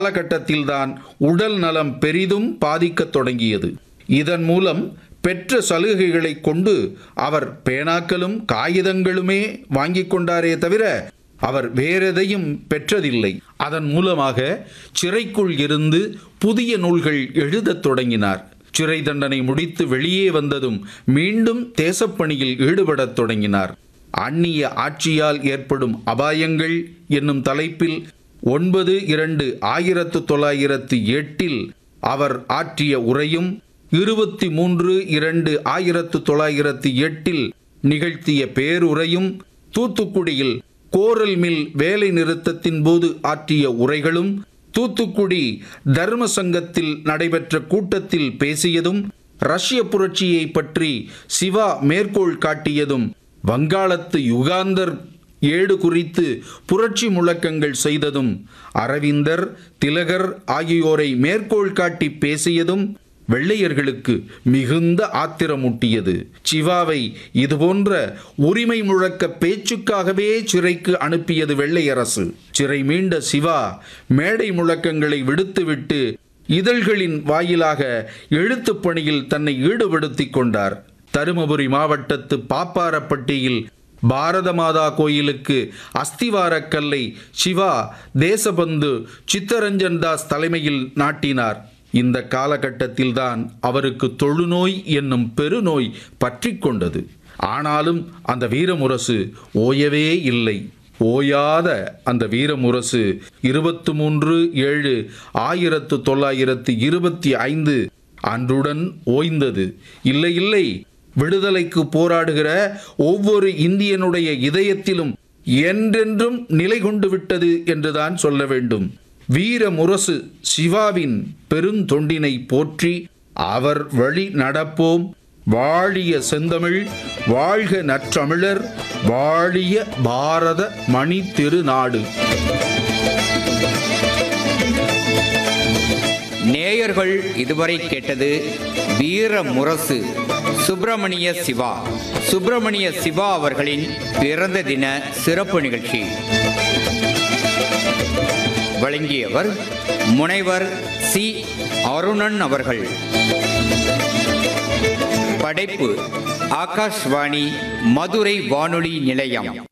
காலகட்டத்தில்தான் உடல் நலம் பெரிதும் பாதிக்கத் தொடங்கியது இதன் மூலம் பெற்ற சலுகைகளை கொண்டு அவர் பேனாக்களும் காகிதங்களுமே வாங்கிக் கொண்டாரே தவிர அவர் வேறெதையும் பெற்றதில்லை அதன் மூலமாக சிறைக்குள் இருந்து புதிய நூல்கள் எழுதத் தொடங்கினார் சிறை தண்டனை முடித்து வெளியே வந்ததும் மீண்டும் தேசப்பணியில் ஈடுபடத் தொடங்கினார் அந்நிய ஆட்சியால் ஏற்படும் அபாயங்கள் என்னும் தலைப்பில் ஒன்பது இரண்டு ஆயிரத்து தொள்ளாயிரத்து எட்டில் அவர் ஆற்றிய உரையும் இருபத்தி மூன்று இரண்டு ஆயிரத்து தொள்ளாயிரத்து எட்டில் நிகழ்த்திய பேருரையும் தூத்துக்குடியில் கோரல் மில் வேலை நிறுத்தத்தின் போது ஆற்றிய உரைகளும் தூத்துக்குடி தர்ம சங்கத்தில் நடைபெற்ற கூட்டத்தில் பேசியதும் ரஷ்ய புரட்சியை பற்றி சிவா மேற்கோள் காட்டியதும் வங்காளத்து யுகாந்தர் ஏடு குறித்து புரட்சி முழக்கங்கள் செய்ததும் அரவிந்தர் திலகர் ஆகியோரை மேற்கோள் காட்டி பேசியதும் வெள்ளையர்களுக்கு மிகுந்த ஆத்திரமூட்டியது சிவாவை இதுபோன்ற உரிமை முழக்க பேச்சுக்காகவே சிறைக்கு அனுப்பியது வெள்ளை அரசு சிறை மீண்ட சிவா மேடை முழக்கங்களை விடுத்துவிட்டு இதழ்களின் வாயிலாக எழுத்துப் பணியில் தன்னை ஈடுபடுத்திக் கொண்டார் தருமபுரி மாவட்டத்து பாப்பாரப்பட்டியில் பாரத மாதா கோயிலுக்கு அஸ்திவாரக்கல்லை சிவா தேசபந்து சித்தரஞ்சன் தாஸ் தலைமையில் நாட்டினார் இந்த காலகட்டத்தில்தான் அவருக்கு தொழுநோய் என்னும் பெருநோய் பற்றி கொண்டது ஆனாலும் அந்த வீரமுரசு ஓயவே இல்லை ஓயாத அந்த வீரமுரசு இருபத்து மூன்று ஏழு ஆயிரத்து தொள்ளாயிரத்து இருபத்தி ஐந்து அன்றுடன் ஓய்ந்தது இல்லை இல்லை விடுதலைக்கு போராடுகிற ஒவ்வொரு இந்தியனுடைய இதயத்திலும் என்றென்றும் நிலை கொண்டு விட்டது என்றுதான் சொல்ல வேண்டும் வீர முரசு சிவாவின் பெருந்தொண்டினை போற்றி அவர் வழி நடப்போம் வாழிய செந்தமிழ் வாழ்க நற்றமிழர் வாழிய பாரத மணி திருநாடு நேயர்கள் இதுவரை கேட்டது வீர முரசு சுப்பிரமணிய சிவா சுப்பிரமணிய சிவா அவர்களின் பிறந்த தின சிறப்பு நிகழ்ச்சி வழங்கியவர் முனைவர் சி அருணன் அவர்கள் படைப்பு ஆகாஷ்வாணி மதுரை வானொலி நிலையம்